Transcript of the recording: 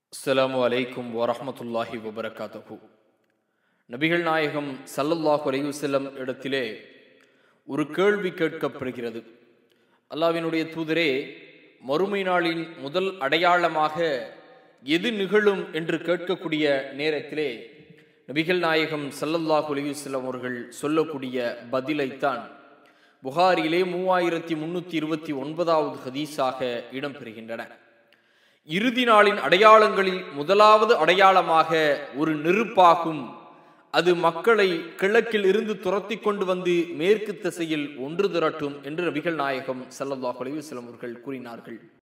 அஸ்ஸலாமு அலைக்கும் வரஹ்மத்துல்லாஹி வபரகாத்துஹு நபிகள் நாயகம் ஸல்லல்லாஹு அலைஹி வஸல்லம் இடத்திலே ஒரு கேள்வி கேட்கப்படுகிறது அல்லாஹ்வினுடைய தூதரே மறுமை நாளின் முதல் அடையாளமாக எது நிகழும் என்று கேட்கக்கூடிய நேரத்திலே நபிகள் நாயகம் ஸல்லல்லாஹு அலைஹி வஸல்லம் அவர்கள் சொல்லக்கூடிய பதிலைத்தான் புகாரியிலே மூவாயிரத்தி முன்னூற்றி இருபத்தி ஒன்பதாவது ஹதீஸாக இடம்பெறுகின்றன இறுதி நாளின் அடையாளங்களில் முதலாவது அடையாளமாக ஒரு நெருப்பாகும் அது மக்களை கிழக்கில் இருந்து துரத்தி கொண்டு வந்து மேற்கு திசையில் ஒன்று திரட்டும் என்று நபிகள் நாயகம் ஸல்லல்லாஹு அலைஹி வஸல்லம் அவர்கள் கூறினார்கள்